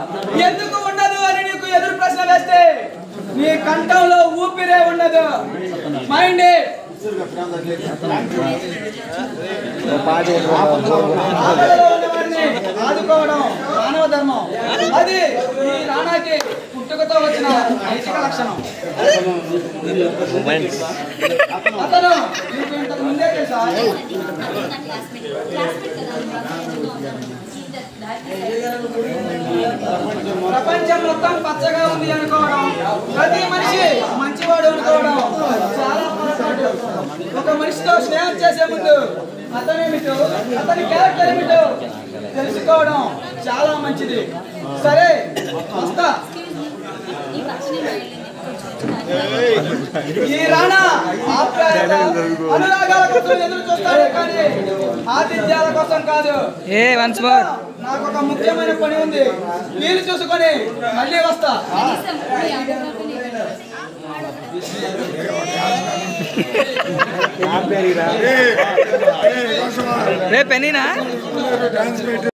ఎందుకు ఉండదు అని నీకు ఎదురు ప్రశ్న వేస్తే నీ కంఠంలో ఊపిరే ఉండదు మైండ్ ఆపదలో ఉన్నవారిని ఆదుకోవడం మానవ ధర్మం అది ఈ రాణాకి పుట్టుకతో వచ్చిన నైతిక లక్షణం అతను నీకు ఇంతకు ముందే తెలుసా ప్రపంచం మొత్తం పచ్చగా ఉంది అనుకోవడం ప్రతి మనిషి మంచివాడు అనుకోవడం చాలా పొరపాటు ఒక మనిషితో స్నేహం చేసే ముందు అతనేమిటో అతని క్యారెక్టర్ ఏమిటో తెలుసుకోవడం చాలా మంచిది సరే వస్తా ఈ రాణా ఆప్యాయత అనురాగాల కోసం ఎదురు చూస్తాడే కానీ ఆతిథ్యాల కోసం కాదు ఏ వన్స్ మోర్ నాకు ఒక ముఖ్యమైన పని ఉంది వీలు చూసుకొని మళ్ళీ వస్తా రే పెనీనా